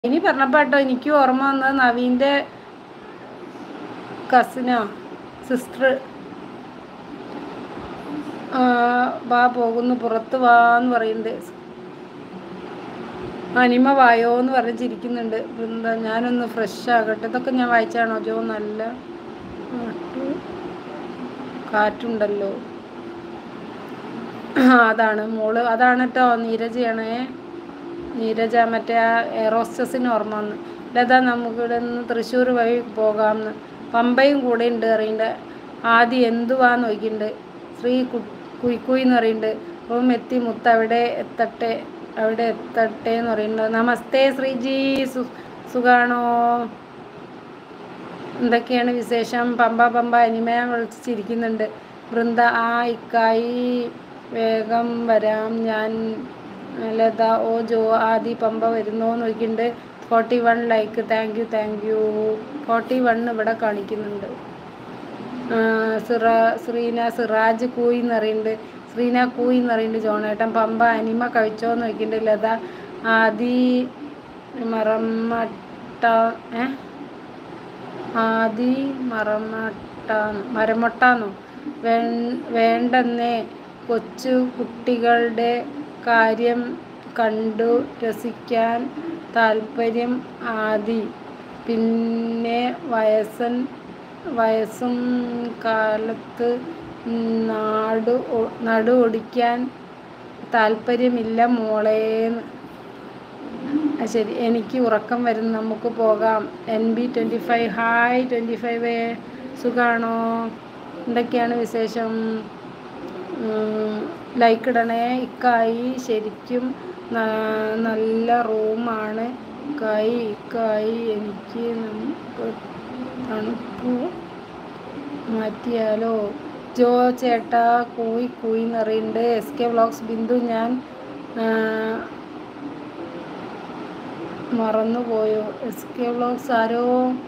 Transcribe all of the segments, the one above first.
ഇനി പറഞ്ഞപ്പോ കേട്ടോ എനിക്ക് ഓർമ്മ വന്നത് നവീൻ്റെ കസിനോ സിസ്റ്റർ വാ പോകുന്നു പുറത്ത് വാന്ന് പറയുന്നുണ്ട് അനിമ വായോ എന്ന് പറഞ്ഞ് ചിരിക്കുന്നുണ്ട് വൃന്ദ ഞാനൊന്ന് ഫ്രഷ് ആകട്ടെ ഇതൊക്കെ ഞാൻ വായിച്ചാണോ ജോ നല്ല നാട്ടു കാറ്റുണ്ടല്ലോ ആ, അതാണ് മോള് അതാണ് കേട്ടോ നീരജയാണേ നീരജ മറ്റേ ആ എയറോസ്റ്റസിന് ഓർമ്മ വന്ന് ലത നമുക്ക് ഇവിടെ നിന്ന് തൃശ്ശൂർ വഴി പോകാമെന്ന് പമ്പയും കൂടെ ഉണ്ട് അറിയണ്ട് ആദ്യം എന്തുവാന്ന് നോക്കിയിട്ടുണ്ട് ശ്രീ കു കുയ്ക്കുയി എന്ന് പറയുന്നുണ്ട് റൂം എത്തി മുത്ത് അവിടെ എത്തട്ടെ അവിടെ എത്തട്ടെ എന്ന് പറയുന്നുണ്ട് നമസ്തേ ശ്രീജി സു സുഖാണോ എന്തൊക്കെയാണ് വിശേഷം പമ്പ പമ്പ അനിമയ വിളിച്ചിരിക്കുന്നുണ്ട് വൃന്ദ ആ ഇക്കായി വേഗം വരാം ഞാൻ ലത ഓ ജോ ആദി പമ്പ വരുന്നോ നോക്കിയിട്ടുണ്ട് forty one like thank you thank you forty one ഇവിടെ കാണിക്കുന്നുണ്ട് ആ, സിറ ശ്രീന സിറാജ് കൂയി എന്ന് പറയുന്നുണ്ട് ശ്രീന കൂയി എന്ന് പറയുന്നുണ്ട് ജോണേട്ടൻ പമ്പ അനിമ കഴിച്ചോ എന്ന് നോക്കിയിട്ടുണ്ട് ലത ആദി മറമട്ട ഏ ആദി മറമട്ടാന്ന് മരമൊട്ടാന്നോ വേ വേണ്ടെന്നേ കൊച്ചു കുട്ടികളുടെ കാര്യം കണ്ടു രസിക്കാൻ താല്പര്യം ആദി പിന്നെ വയസ്സൻ വയസ്സും കാലത്ത് നാട് ഒ- നടു ഒടിക്കാൻ താല്പര്യമില്ല മോളേന്ന് ആ ശരി എനിക്ക് ഉറക്കം വരും നമുക്ക് പോകാം N B twenty five hi twenty five സുഖാണോ എന്തൊക്കെയാണ് വിശേഷം ലൈക്ക് ഇടണേ ഇക്കായി ശരിക്കും ന- നല്ല റൂമാണ് ഇക്കായി ഇക്കായി എനിക്ക് നമുക്ക് തണുപ്പ് മാറ്റിയാലോ ജോ ചേട്ടാ കൂയി കൂയി എന്ന് പറയുന്നുണ്ട് എസ് കെ വ്ളോഗ്സ് ബിന്ദു ഞാൻ ആ, മറന്നുപോയോ എസ് കെ വ്ളോഗ്സ് ആരോ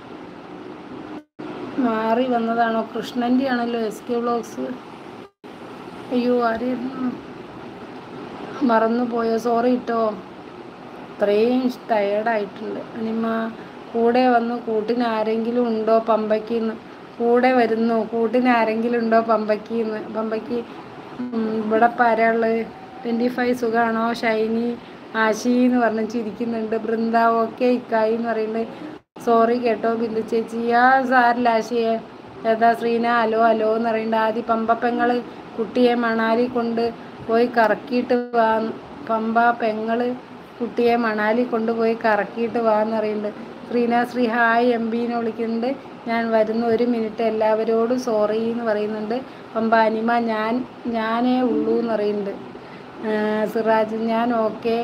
മാറി വന്നതാണോ കൃഷ്ണൻ്റെ ആണല്ലോ എസ് കെ വ്ളോഗ്സ് അയ്യോ ആരായിരുന്നു മറന്നുപോയോ സോറി ഇട്ടോ അത്രയും ടയേർഡായിട്ടുണ്ട് അനിമ കൂടെ വന്നു കൂട്ടിന് ആരെങ്കിലും ഉണ്ടോ പമ്പയ്ക്ക് കൂടെ വരുന്നു കൂട്ടിന് ആരെങ്കിലും ഉണ്ടോ പമ്പയ്ക്ക് പമ്പയ്ക്ക് ഉം, ഇവിടെ ഇപ്പം ആരാ ഉള്ളത് ട്വൻറ്റി ഫൈവ് സുഖമാണോ ഷൈനി ആശി എന്ന് പറഞ്ഞ് ചിരിക്കുന്നുണ്ട് ബൃന്ദ ഓക്കെ ഇക്കായി എന്ന് പറയുന്നുണ്ട് സോറി കേട്ടോ ബിന്ദു ചേച്ചി ആ സാരില്ല ആശിയെ ഏതാ ശ്രീന ഹലോ ഹലോ എന്ന് പറയുന്നുണ്ട് ആദ്യം പമ്പ പെങ്ങള് കുട്ടിയെ മണാലി കൊണ്ട് പോയി കറക്കിയിട്ട് വാ പമ്പ പെങ്ങള് കുട്ടിയെ മണാലി കൊണ്ടുപോയി കറക്കിയിട്ട് വാന്ന് പറയുന്നുണ്ട് ശ്രീന ശ്രീ ഹായ് എം ബിന്ന് വിളിക്കുന്നുണ്ട് ഞാൻ വരുന്ന ഒരു മിനിറ്റ് എല്ലാവരോടും സോറി എന്ന് പറയുന്നുണ്ട് പമ്പ അനിമ ഞാൻ ഞാനേ ഉള്ളൂ എന്ന് പറയുന്നുണ്ട് ആ, സിറാജ് ഞാൻ ഓക്കെ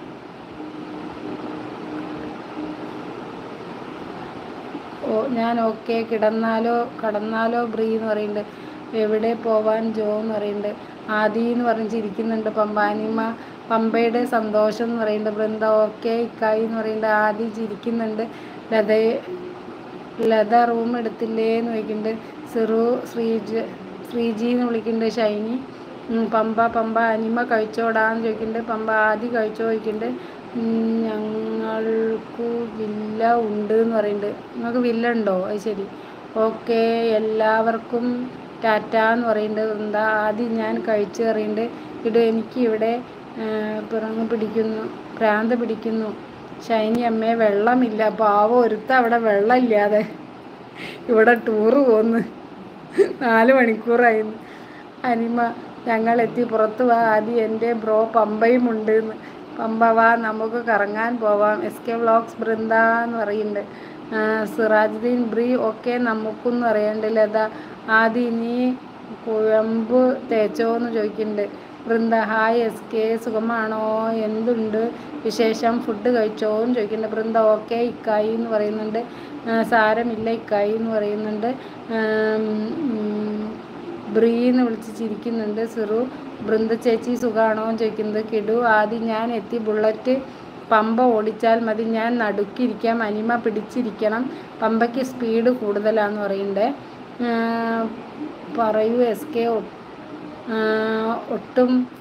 ഓ ഞാൻ ഓക്കെ കിടന്നാലോ കടന്നാലോ ബ്രീ എന്ന് പറയുന്നുണ്ട് എവിടെ പോവാൻ ജോ എന്ന് പറയുന്നുണ്ട് ആദി എന്ന് പറഞ്ഞ് ചിരിക്കുന്നുണ്ട് പമ്പാനിമ പമ്പയുടെ സന്തോഷം എന്ന് പറയുന്നുണ്ട് ബൃന്ദ ഓക്കെ ഇക്കായി എന്ന് പറയുന്നുണ്ട് ആദി ചിരിക്കുന്നുണ്ട് ലത ലത റൂം എടുത്തില്ലേ എന്ന് ചോദിക്കുന്നുണ്ട് സിറു ശ്രീജ ശ്രീജി എന്ന് വിളിക്കുന്നുണ്ട് ഷൈനി ഉം, പമ്പ പമ്പ അനിമ കഴിച്ചോടാന്ന് ചോദിക്കുന്നുണ്ട് പമ്പ ആദി കഴിച്ചോ ചോദിക്കുന്നുണ്ട് ഉം, ഞങ്ങൾക്ക് വില്ല ഉണ്ട് എന്ന് പറയുന്നുണ്ട് നിങ്ങൾക്ക് വില്ല ഉണ്ടോ അത് ശരി ഓക്കെ എല്ലാവർക്കും ടാറ്റ എന്ന് പറയുന്നുണ്ട് എന്താ ആദ്യം ഞാൻ കഴിച്ച് പറയുന്നുണ്ട് ഇത് എനിക്ക് ഇവിടെ പിറങ്ങ് പിടിക്കുന്നു ഭ്രാന്ത് പിടിക്കുന്നു ഷൈനി അമ്മയെ വെള്ളമില്ല പാവം ഒരുത്ത അവിടെ വെള്ളമില്ലാതെ ഇവിടെ ടൂറ് പോന്ന് നാല് മണിക്കൂറായിരുന്നു അനിമ ഞങ്ങൾ എത്തി പുറത്ത് വാ ആദ്യം എൻ്റെ ബ്രോ പമ്പയും ഉണ്ട് എന്ന് പമ്പ വാ നമുക്ക് കറങ്ങാൻ പോവാം എസ് കെ വ്ളോഗ്സ് ബൃന്ദ എന്ന് പറയുന്നുണ്ട് ആ, സിറാജുദ്ദീൻ ബ്രീ ഒക്കെ നമുക്കെന്ന് അറിയണ്ട് ലത ആദ്യം നീ കുഴമ്പ് തേച്ചോ എന്ന് ചോദിക്കുന്നുണ്ട് വൃന്ദ ഹായ് എസ് കെ സുഖമാണോ എന്തുണ്ട് വിശേഷം ഫുഡ് കഴിച്ചോ എന്ന് ചോദിക്കുന്നുണ്ട് വൃന്ദ ഓക്കെ ഇക്കായി എന്ന് പറയുന്നുണ്ട് ആ, സാരമില്ല ഇക്കായി എന്ന് പറയുന്നുണ്ട് ആം, ഉം, ബ്രീ എന്ന് വിളിച്ച് ചിരിക്കുന്നുണ്ട് സിറു ബൃന്ദ ചേച്ചി സുഖാണോ എന്ന് ചോദിക്കുന്നത് കിടു ആദ്യം ഞാൻ എത്തി ബുള്ളറ്റ് പമ്പ ഓടിച്ചാൽ മതി ഞാൻ നടുക്കിരിക്കാം അനിമ പിടിച്ചിരിക്കണം പമ്പയ്ക്ക് സ്പീഡ് കൂടുതലാന്ന് പറയുന്നുണ്ട് ആ, പറയൂ എസ് കെ ഒട്ടും